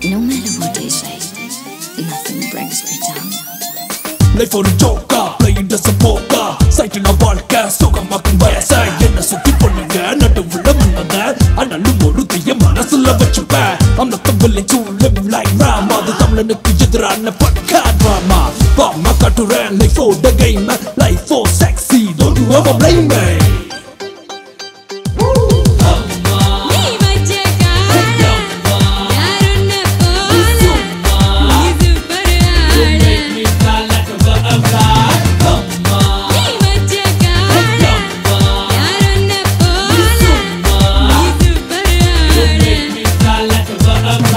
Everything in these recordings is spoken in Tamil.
No matter what they say, nothing brings me down. Life ஒரு ஜோக்கா பிளேயிங் த சப்போக்கா சைட்டில் வாழ்க்கை சுகமாக்கும் வயசை என்ன சுத்தி பொண்ணுங்க நடுவுல முன்னத ஆனாலும் ஒரு தீய மனசுல வச்சுப்பேன் I'm not the willing to live like drama அது தமிழனுக்கு எதிரான பக்கா drama பாமா கட்டுறேன் லைஃப் ஓட game life oh sexy don't you ever blame me நீ வச்ச காலம் யாருன்ன போல இது பராட நீ வச்ச காலம் யாருன்ன போல இது பராட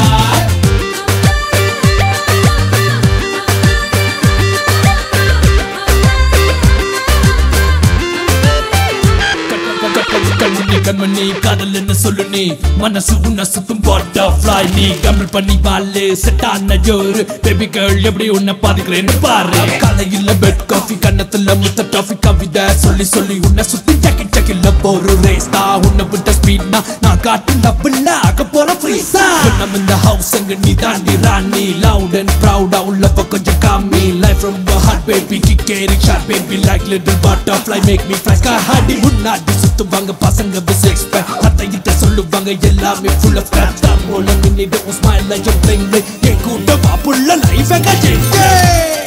கண்மணி கண்மணி காதல் என்ன சொல்லு நீ மனசு உன்ன சுத்தும் பட்டர்ஃப்ளை நீ கம்பல் பண்ணி வாழு செட் ஆன ஜோரு பேபி கேர்ள் எப்படி உன்னை பாத்துக்கிறேன்னு பாரு காலையில பெட் காஃபி கண்ணத்துல முத்த டாஃபி கவிதை சொல்லி சொல்லி உன்னை சுத்தி ஜக்கி ஜக்கில போற ரேஸ் தான் உன்னை விட்ட ஸ்பீட் நான் காட்டு டபுள்ல ஆக போற ஃப்ரீஸா நம்ம இந்த ஹவுஸ் அங்க நீ தாண்டி ராணி லவுட் அண்ட் ப்ரௌடா உள்ளப்ப கொஞ்சம் காமி லைஃப் ரொம்ப ஹார்ட் பேபி கிக்கேரி short baby like little butterfly make me fly sky ஹாடி முன்னாடி சுத்துவாங்க பசங்க விஸ் எக்ஸ்பெக்ட் அத்தைகிட்ட சொல்லுவாங்க எல்லாமே ஃபுல் ஆஃப் கிராப் தான் போல மின்னிட்டு ஸ்மைல் லைக் பிளிங் என் கூட்ட பாப்புள்ள லைஃப் எங்க ஜெயிச்சே